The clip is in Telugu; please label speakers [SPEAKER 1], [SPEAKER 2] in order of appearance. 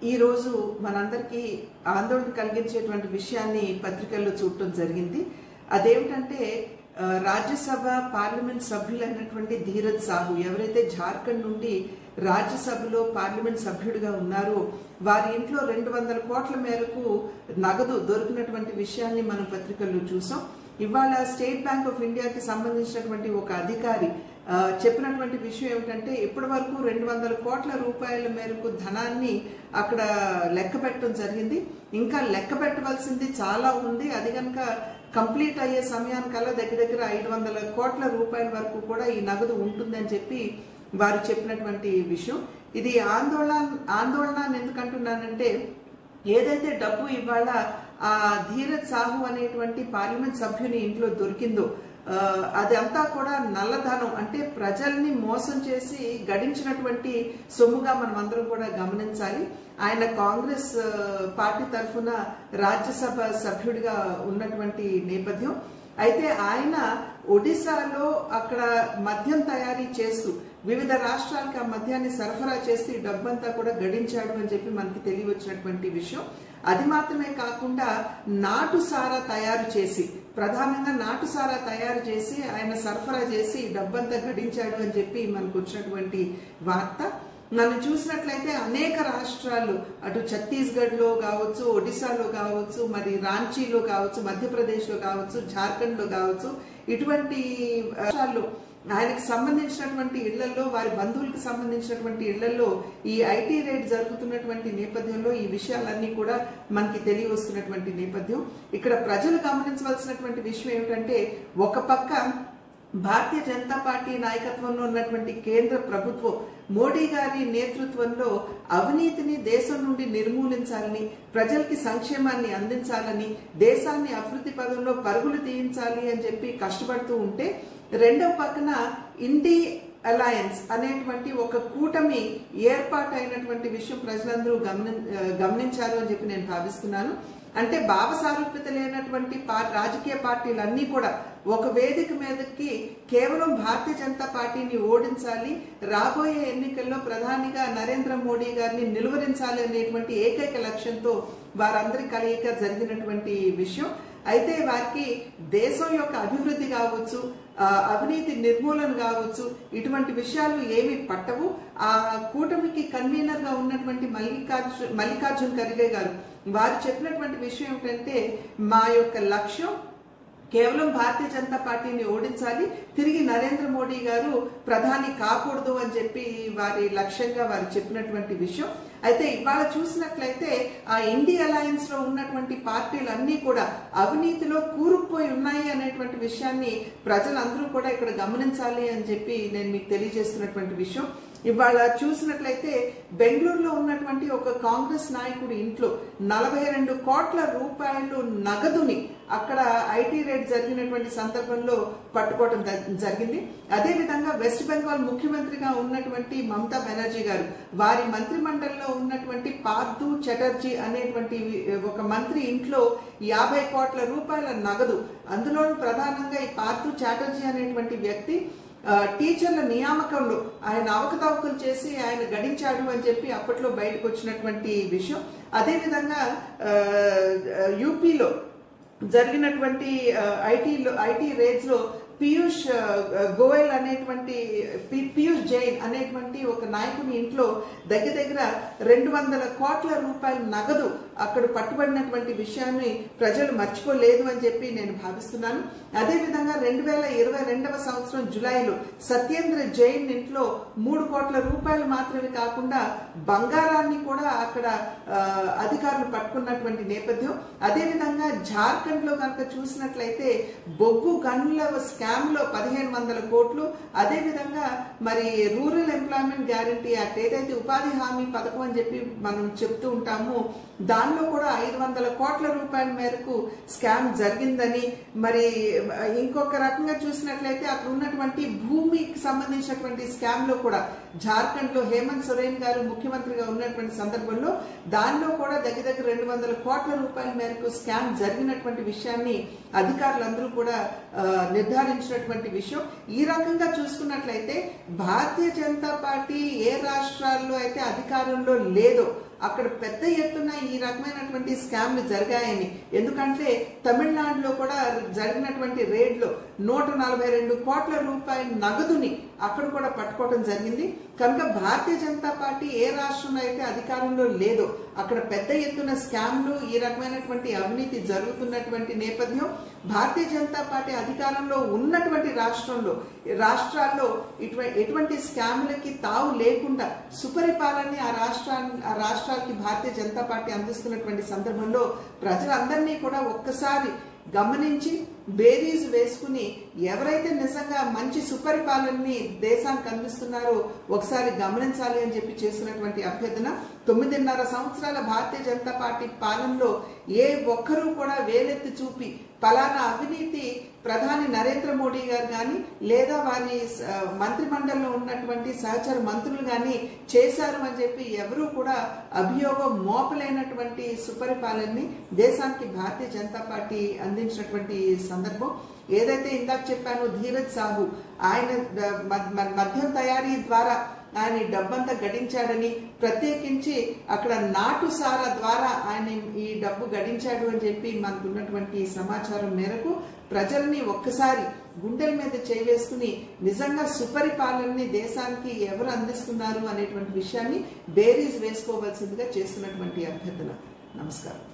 [SPEAKER 1] ఈ రోజు మనందరికీ ఆందోళన కలిగించేటువంటి విషయాన్ని పత్రికల్లో చూడటం జరిగింది అదేమిటంటే ఆ, రాజ్యసభ పార్లమెంట్ సభ్యులైనటువంటి ధీరజ్ సాహు ఎవరైతే జార్ఖండ్ నుండి రాజ్యసభలో పార్లమెంట్ సభ్యుడిగా ఉన్నారో వారి ఇంట్లో రెండు వందల కోట్ల మేరకు నగదు దొరికినటువంటి విషయాన్ని మనం పత్రికల్లో చూసాం ఇవాళ స్టేట్ బ్యాంక్ ఆఫ్ ఇండియాకి సంబంధించినటువంటి ఒక అధికారి ఆ, చెప్పినటువంటి విషయం ఏమిటంటే ఇప్పటి వరకు రెండు వందల కోట్ల రూపాయల మేరకు ధనాన్ని అక్కడ లెక్క పెట్టడం జరిగింది ఇంకా లెక్క పెట్టవలసింది చాలా ఉంది అది కనుక కంప్లీట్ అయ్యే సమయానికల్లా దగ్గర దగ్గర ఐదు వందల కోట్ల రూపాయల వరకు కూడా ఈ నగదు ఉంటుందని చెప్పి వారు చెప్పినటువంటి విషయం ఇది ఆందోళన ఆందోళన అని ఎందుకు అంటున్నానంటే ఏదైతే డబ్బు ఇవాళ ఆ ధీరజ్ సాహు అనేటువంటి పార్లమెంట్ సభ్యుని ఇంట్లో దొరికిందో ఆ, అదంతా కూడా నల్లధనం అంటే ప్రజల్ని మోసం చేసి గడించినటువంటి సొమ్ముగా మనం అందరం కూడా గమనించాలి ఆయన కాంగ్రెస్ ఆ, పార్టీ తరఫున రాజ్యసభ సభ్యుడిగా ఉన్నటువంటి నేపథ్యం అయితే ఆయన ఒడిశాలో అక్కడ మద్యం తయారీ చేస్తూ వివిధ రాష్ట్రాలకు ఆ మద్యాన్ని సరఫరా చేస్తూ ఈ డబ్బంతా కూడా గడించాడు అని చెప్పి మనకి తెలియవచ్చినటువంటి విషయం అది మాత్రమే కాకుండా నాటు సారా తయారు చేసి ప్రధానంగా నాటు సారా తయారు చేసి ఆయన సరఫరా చేసి ఈ డబ్బంతా గడించాడు అని చెప్పి మనకు వచ్చినటువంటి వార్త నన్ను చూసినట్లయితే అనేక రాష్ట్రాలు అటు ఛత్తీస్గఢ్ లో కావచ్చు ఒడిశాలో కావచ్చు మరి రాంచీలో కావచ్చు మధ్యప్రదేశ్ లో కావచ్చు జార్ఖండ్ లో కావచ్చు ఇటువంటి రాష్ట్రాల్లో ఆయనకు సంబంధించినటువంటి ఇళ్లలో వారి బంధువులకు సంబంధించినటువంటి ఇళ్లలో ఈ ఐటీ రేట్ జరుగుతున్నటువంటి నేపథ్యంలో ఈ విషయాలన్నీ కూడా మనకి తెలియవస్తున్నటువంటి నేపథ్యం ఇక్కడ ప్రజలు గమనించవలసినటువంటి విషయం ఏమిటంటే ఒక పక్క భారతీయ జనతా పార్టీ నాయకత్వంలో ఉన్నటువంటి కేంద్ర ప్రభుత్వం మోడీ గారి నేతృత్వంలో అవినీతిని దేశం నుండి నిర్మూలించాలని ప్రజలకి సంక్షేమాన్ని అందించాలని దేశాన్ని అభివృద్ధి పదంలో పరుగులు తీయించాలి అని చెప్పి కష్టపడుతూ ఉంటే రెండవ పక్కన ఇండి అలయన్స్ అనేటువంటి ఒక కూటమి ఏర్పాటైనటువంటి విషయం ప్రజలందరూ గమని గమనించారు అని చెప్పి నేను భావిస్తున్నాను అంటే భావ సారూప్యత లేనటువంటి పా- రాజకీయ పార్టీలన్నీ కూడా ఒక వేదిక మీదకి కేవలం భారతీయ జనతా పార్టీని ఓడించాలి రాబోయే ఎన్నికల్లో ప్రధానిగా నరేంద్ర మోడీ గారిని నిలువరించాలి అనేటువంటి ఏకైక లక్ష్యంతో వారందరి కలయిక జరిగినటువంటి విషయం అయితే వారికి దేశం యొక్క అభివృద్ధి కావచ్చు ఆ, అవినీతి నిర్మూలన కావచ్చు ఇటువంటి విషయాలు ఏమి పట్టవు ఆ కూటమికి కన్వీనర్ గా ఉన్నటువంటి మల్లికార్జున్ మల్లికార్జున్ ఖర్గే గారు వారు చెప్పినటువంటి విషయం ఏమిటంటే మా యొక్క లక్ష్యం కేవలం భారతీయ జనతా పార్టీని ఓడించాలి తిరిగి నరేంద్ర మోడీ గారు ప్రధాని కాకూడదు అని చెప్పి వారి లక్ష్యంగా వారు చెప్పినటువంటి విషయం అయితే ఇవాళ చూసినట్లయితే ఆ ఇండి అలయన్స్ లో ఉన్నటువంటి పార్టీలన్నీ కూడా అవినీతిలో కూరుకుపోయి ఉన్నాయి అనేటువంటి విషయాన్ని ప్రజలందరూ కూడా ఇక్కడ గమనించాలి అని చెప్పి నేను మీకు తెలియజేస్తున్నటువంటి విషయం ఇవాళ చూసినట్లయితే బెంగళూరులో ఉన్నటువంటి ఒక కాంగ్రెస్ నాయకుడి ఇంట్లో నలభై రెండు కోట్ల రూపాయలు నగదుని అక్కడ ఐటీ రేట్ జరిగినటువంటి సందర్భంలో పట్టుకోవడం జ- జరిగింది అదే విధంగా వెస్ట్ బెంగాల్ ముఖ్యమంత్రిగా ఉన్నటువంటి మమతా బెనర్జీ గారు వారి మంత్రి మండలిలో ఉన్నటువంటి పార్థు చటర్జీ అనేటువంటి ఒక మంత్రి ఇంట్లో యాభై కోట్ల రూపాయల నగదు అందులోనూ ప్రధానంగా ఈ పార్థు చాటర్జీ అనేటువంటి వ్యక్తి ఆ, టీచర్ల నియామకంలో ఆయన అవకతవకలు చేసి ఆయన గడించాడు అని చెప్పి అప్పట్లో బయటకు వచ్చినటువంటి విషయం అదేవిధంగా ఆ, యూపీలో జరిగినటువంటి ఐటీలో ఐటీ రేట్స్ లో పీయూష్ ఆ, గోయల్ అనేటువంటి పి- పీయూష్ జైన్ అనేటువంటి ఒక నాయకుని ఇంట్లో దగ్గర దగ్గర రెండు వందల కోట్ల రూపాయల నగదు అక్కడ పట్టుబడినటువంటి విషయాన్ని ప్రజలు మర్చిపోలేదు అని చెప్పి నేను భావిస్తున్నాను అదేవిధంగా రెండు వేల ఇరవై రెండవ సంవత్సరం జులైలో సత్యేంద్ర జైన్ ఇంట్లో మూడు కోట్ల రూపాయలు మాత్రమే కాకుండా బంగారాన్ని కూడా అక్కడ ఆ, అధికారులు పట్టుకున్నటువంటి నేపథ్యం అదేవిధంగా జార్ఖండ్ లో కనుక చూసినట్లయితే బొగ్గు గనుల స్కామ్ లో పదిహేను వందల కోట్లు అదేవిధంగా మరి రూరల్ ఎంప్లాయ్మెంట్ గ్యారంటీ యాక్ట్ ఏదైతే ఉపాధి హామీ పథకం అని చెప్పి మనం చెప్తూ ఉంటామో దానిలో కూడా ఐదు వందల కోట్ల రూపాయల మేరకు స్కామ్ జరిగిందని మరి ఇంకొక రకంగా చూసినట్లయితే అక్కడ ఉన్నటువంటి భూమికి సంబంధించినటువంటి స్కామ్ లో కూడా జార్ఖండ్ లో హేమంత్ సొరేన్ గారు ముఖ్యమంత్రిగా ఉన్నటువంటి సందర్భంలో దానిలో కూడా దగ్గర దగ్గర రెండు వందల కోట్ల రూపాయల మేరకు స్కామ్ జరిగినటువంటి విషయాన్ని అధికారులందరూ కూడా ఆ, నిర్ధారించినటువంటి విషయం ఈ రకంగా చూసుకున్నట్లయితే భారతీయ జనతా పార్టీ ఏ రాష్ట్రాల్లో అయితే అధికారంలో లేదో అక్కడ పెద్ద ఎత్తున ఈ రకమైనటువంటి స్కామ్లు జరిగాయని ఎందుకంటే తమిళనాడులో కూడా జరిగినటువంటి రేడ్లో నూట నలభై రెండు కోట్ల రూపాయల నగదుని అక్కడ కూడా పట్టుకోవడం జరిగింది కనుక భారతీయ జనతా పార్టీ ఏ రాష్ట్రంలో అయితే అధికారంలో లేదో అక్కడ పెద్ద ఎత్తున స్కామ్లు ఈ రకమైనటువంటి అవినీతి జరుగుతున్నటువంటి నేపథ్యం భారతీయ జనతా పార్టీ అధికారంలో ఉన్నటువంటి రాష్ట్రంలో రాష్ట్రాల్లో ఇటువంటి ఎటువంటి స్కాములకి తావు లేకుండా సుపరిపాలనని ఆ రాష్ట్రాన్ని ఆ రాష్ట్రాలకి భారతీయ జనతా పార్టీ అందిస్తున్నటువంటి సందర్భంలో ప్రజలందరినీ కూడా ఒక్కసారి గమనించి బేరీస్ వేసుకుని ఎవరైతే నిజంగా మంచి సుపరిపాలనని దేశానికి అందిస్తున్నారో ఒకసారి గమనించాలి అని చెప్పి చేస్తున్నటువంటి అభ్యర్థన తొమ్మిదిన్నర సంవత్సరాల భారతీయ జనతా పార్టీ పాలనలో ఏ ఒక్కరూ కూడా వేలెత్తి చూపి ఫలానా అవినీతి ప్రధాని నరేంద్ర మోడీ గారు కానీ లేదా వారి స- మంత్రిమండలిలో ఉన్నటువంటి సహచర మంత్రులు కానీ చేశారు అని చెప్పి ఎవరూ కూడా అభియోగం మోపలేనటువంటి సుపరిపాలనని దేశానికి భారతీయ జనతా పార్టీ అందించినటువంటి సందర్భం ఏదైతే ఇందాక చెప్పానో ధీరజ్ సాహు ఆయన ద- మ- మ- మద్యం తయారీ ద్వారా ఆయన ఈ డబ్బంతా గడించాడని ప్రత్యేకించి అక్కడ నాటు సారా ద్వారా ఆయన ఈ డబ్బు గడించాడు అని చెప్పి మనకు ఉన్నటువంటి సమాచారం మేరకు ప్రజల్ని ఒక్కసారి గుండెల మీద చేవేసుకుని నిజంగా సుపరిపాలనని దేశానికి ఎవరు అందిస్తున్నారు అనేటువంటి విషయాన్ని బేరీస్ వేసుకోవాల్సిందిగా చేస్తున్నటువంటి అభ్యర్థన నమస్కారం